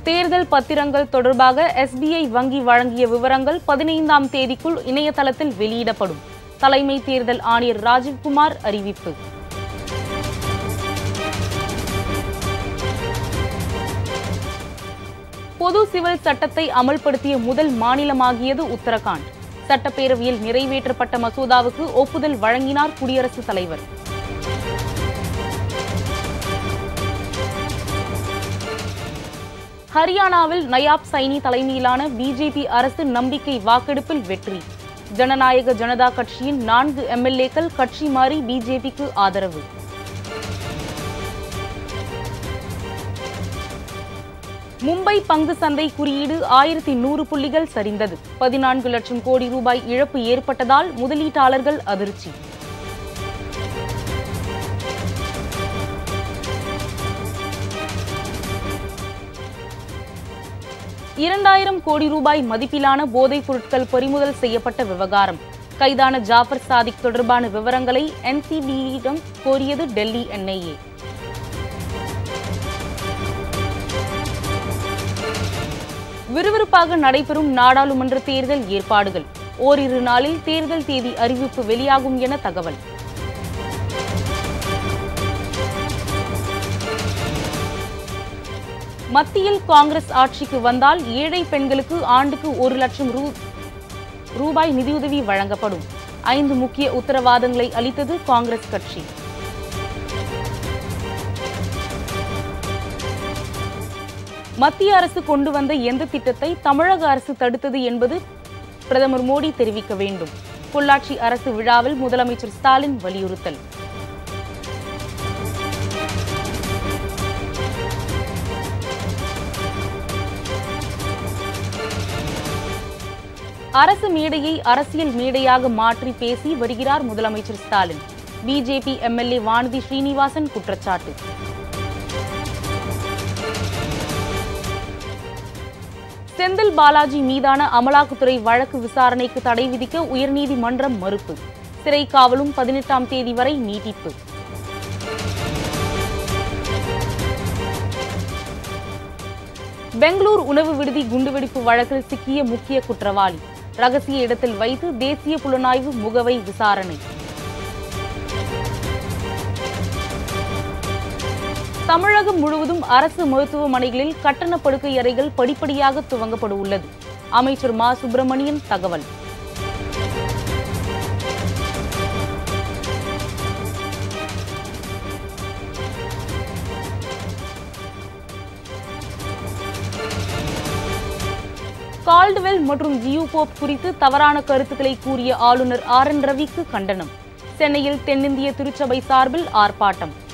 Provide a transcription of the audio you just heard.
தேர்தல் பத்திரங்கள் தொடர்பாக எஸ்பிஐ வங்கி வழங்கிய விவரங்கள் பதினைந்தாம் தேதிக்குள் இணையதளத்தில் வெளியிடப்படும் தலைமை தேர்தல் ஆணையர் ராஜீவ்குமார் அறிவிப்பு பொது சிவில் சட்டத்தை அமல்படுத்திய முதல் மாநிலமாகியது உத்தரகாண்ட் சட்டப்பேரவையில் நிறைவேற்றப்பட்ட மசோதாவுக்கு ஒப்புதல் வழங்கினார் குடியரசுத் தலைவர் ஹரியானாவில் நயாப் சைனி தலைமையிலான பிஜேபி அரசு நம்பிக்கை வாக்கெடுப்பில் வெற்றி ஜனநாயக ஜனதா கட்சியின் நான்கு எம்எல்ஏக்கள் கட்சி மாறி பிஜேபிக்கு ஆதரவு மும்பை பங்கு சந்தை குறியீடு ஆயிரத்தி நூறு புள்ளிகள் சரிந்தது பதினான்கு லட்சம் கோடி ரூபாய் இழப்பு ஏற்பட்டதால் முதலீட்டாளர்கள் அதிர்ச்சி இரண்டாயிரம் கோடி ரூபாய் மதிப்பிலான போதைப் பொருட்கள் பறிமுதல் செய்யப்பட்ட விவகாரம் கைதான ஜாஃபர் சாதிக் தொடர்பான விவரங்களை என்சிபியிடம் கோரியது டெல்லி என்ஐஏ விறுவிறுப்பாக நடைபெறும் நாடாளுமன்ற தேர்தல் ஏற்பாடுகள் ஓரிரு நாளில் தேர்தல் தேதி அறிவிப்பு வெளியாகும் என தகவல் மத்தியில் காங்கிரஸ் ஆட்சிக்கு வந்தால் ஏழை பெண்களுக்கு ஆண்டுக்கு ஒரு லட்சம் ரூ ரூபாய் நிதியுதவி வழங்கப்படும் ஐந்து முக்கிய உத்தரவாதங்களை அளித்தது காங்கிரஸ் கட்சி மத்திய அரசு கொண்டு வந்த எந்த திட்டத்தை தமிழக அரசு தடுத்தது என்பது பிரதமர் மோடி தெரிவிக்க வேண்டும் பொள்ளாச்சி அரசு விழாவில் முதலமைச்சர் ஸ்டாலின் வலியுறுத்தல் அரசு மேடையை அரசியல் மேடையாக மாற்றி பேசி வருகிறார் முதலமைச்சர் ஸ்டாலின் பிஜேபி எம்எல்ஏ வானதி ஸ்ரீனிவாசன் குற்றச்சாட்டு செந்தில் பாலாஜி மீதான அமலாக்கத்துறை வழக்கு விசாரணைக்கு தடை விதிக்க உயர்நீதிமன்றம் மறுப்பு சிறை காவலும் பதினெட்டாம் தேதி வரை நீட்டிப்பு பெங்களூர் உணவு விடுதி குண்டுவெடிப்பு வழக்கில் சிக்கிய முக்கிய குற்றவாளி ரகசிய இடத்தில் வைத்து தேசிய புலனாய்வு முகவை விசாரணை தமிழகம் முழுவதும் அரசு மருத்துவமனைகளில் கட்டண படுக்கை அறைகள் படிப்படியாக துவங்கப்பட உள்ளது அமைச்சர் மா சுப்பிரமணியன் தகவல் கால்டுவெல் மற்றும் ஜியூ போப் குறித்து தவறான கருத்துக்களை கூறிய ஆளுநர் ஆர் என் ரவிக்கு கண்டனம் சென்னையில் தென்னிந்திய திருச்சபை சார்பில் ஆர்ப்பாட்டம்